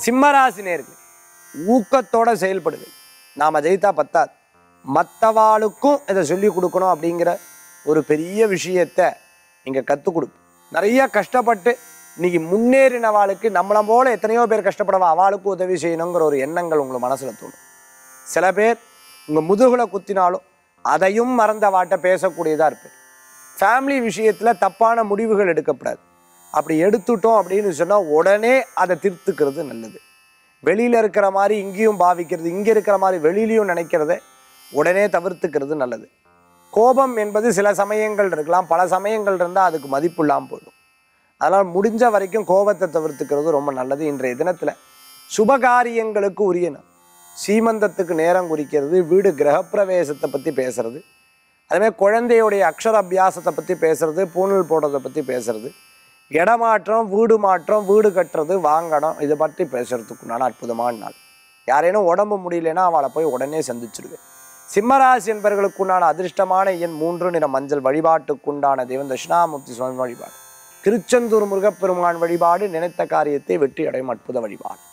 சிம்மராசி நேர்கள் ஊக்கத்தோட செயல்படுது நாம் ஜெயித்தா பத்தாது மற்றவாளுக்கும் இதை சொல்லி கொடுக்கணும் அப்படிங்கிற ஒரு பெரிய விஷயத்தை நீங்கள் கற்றுக் கொடுப்பீங்க நிறைய கஷ்டப்பட்டு இன்னைக்கு முன்னேறினவாளுக்கு நம்மளை போல எத்தனையோ பேர் கஷ்டப்படவா அவளுக்கு உதவி செய்யணுங்கிற ஒரு எண்ணங்கள் உங்களுக்கு மனசில் தோணும் சில பேர் உங்கள் முதுகுல குத்தினாலும் அதையும் மறந்த வாட்ட பேசக்கூடியதாக இருப்பேன் ஃபேமிலி விஷயத்தில் தப்பான முடிவுகள் எடுக்கப்படாது அப்படி எடுத்துட்டோம் அப்படின்னு சொன்னால் உடனே அதை திருத்துக்கிறது நல்லது வெளியில் இருக்கிற மாதிரி இங்கேயும் பாவிக்கிறது இங்கே இருக்கிற மாதிரி வெளியிலையும் நினைக்கிறத உடனே தவிர்த்துக்கிறது நல்லது கோபம் என்பது சில சமயங்கள் இருக்கலாம் பல சமயங்கள் இருந்தால் அதுக்கு மதிப்பு இல்லாமல் போயிடும் அதனால் முடிஞ்ச வரைக்கும் கோபத்தை தவிர்த்துக்கிறது ரொம்ப நல்லது இன்றைய தினத்தில் சுபகாரியங்களுக்கு உரிய நாள் சீமந்தத்துக்கு நேரம் குறிக்கிறது வீடு கிரகப்பிரவேசத்தை பற்றி பேசுறது அதுமாதிரி குழந்தையுடைய அக்ஷர அபியாசத்தை பற்றி பேசுறது பூணல் போடுறதை பற்றி பேசுறது இடமாற்றம் வீடு மாற்றம் வீடு கட்டுறது வாங்கணும் இதை பற்றி பேசுறதுக்குண்டான அற்புதமான நாள் யாரேனும் உடம்பு முடியலன்னா அவளை போய் உடனே சந்திச்சிடுவேன் சிம்மராசி என்பவர்களுக்குண்டான அதிர்ஷ்டமான எண் மூன்று நிற மஞ்சள் வழிபாட்டுக்குண்டான தெய்வம் தட்சிணாமூர்த்தி சுவாமி வழிபாடு திருச்செந்தூர் முருகப்பெருமான் வழிபாடு நினைத்த காரியத்தை வெற்றி அடையும் அற்புத வழிபாடு